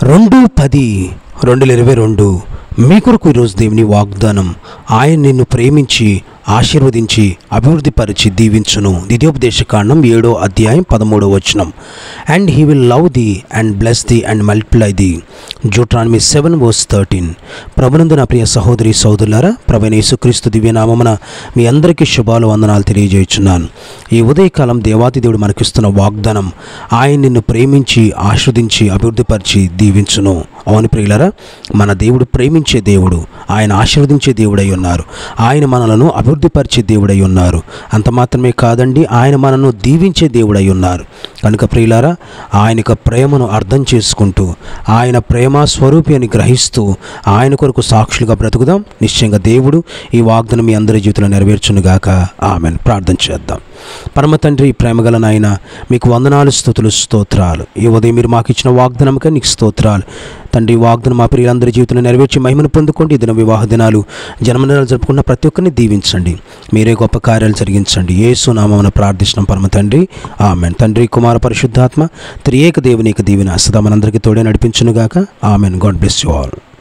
రెండు పది రెండు వేల ఇరవై రెండు మీ కొరకు ఈరోజు దేవుని వాగ్దానం ఆయన నిన్ను ప్రేమించి ఆశీర్వదించి అభివృద్ధిపరిచి దీవించును ద్వితీయోపదేశ కాండం ఏడో అధ్యాయం పదమూడో వచనం and he will love thee and bless thee and multiply thee Deuteronomy seven verse thirteen ప్రభునందు నా ప్రియ సహోదరి సహోదరులారా ప్రభైన యేసుక్రీస్తు దివ్యనామమున మీ అందరికీ శుభాలు వందనాలు తెలియజేయుచున్నాను ఈ ఉదయకాలం దేవాది దేవుడు మనకిస్తున్న వాగ్దానం ఆయన నిన్ను ప్రేమించి ఆస్వాదించి అభివృద్ధిపరిచి దీవించును అవును ప్రియులరా మన దేవుడు ప్రేమించే దేవుడు ఆయన ఆశీర్వదించే దేవుడై ఉన్నారు ఆయన మనలను అభివృద్ధిపరిచే దేవుడై ఉన్నారు అంత మాత్రమే కాదండి ఆయన మనను దీవించే దేవుడై ఉన్నారు కనుక ప్రియులారా ఆయన యొక్క ప్రేమను అర్థం చేసుకుంటూ ఆయన ప్రేమ స్వరూపి అని గ్రహిస్తూ ఆయన కొరకు సాక్షులుగా బ్రతుకుదాం నిశ్చయంగా దేవుడు ఈ వాగ్దానం మీ అందరి జీవితంలో నెరవేర్చునుగాక ఆమెను ప్రార్థన చేద్దాం పరమ తండ్రి ప్రేమగల నాయన మీకు వందనాలు స్థుతులు స్తోత్రాలు ఈ ఉదయం మీరు మాకు ఇచ్చిన వాగ్దానముగా నీకు స్తోత్రాలు తండ్రి ఈ వాగ్దానం మా ప్రియులందరి జీవితంలో నెరవేర్చి మహిమను పొందుకోండి ఈ దిన వివాహ దినాలు జన్మదినాలు జరుపుకున్న ప్రతి ఒక్కరిని దీవించండి మీరే గొప్ప కార్యాలు జరిగించండి యేసు నామమున ప్రార్థిస్తున్నాం పరమ తండ్రి ఆమెన్ తండ్రి కుమార పరిశుద్ధాత్మ త్రియేక దేవుని యొక్క దీవెన సదా మనందరికీ తోడే నడిపించునుగాక amen God bless you all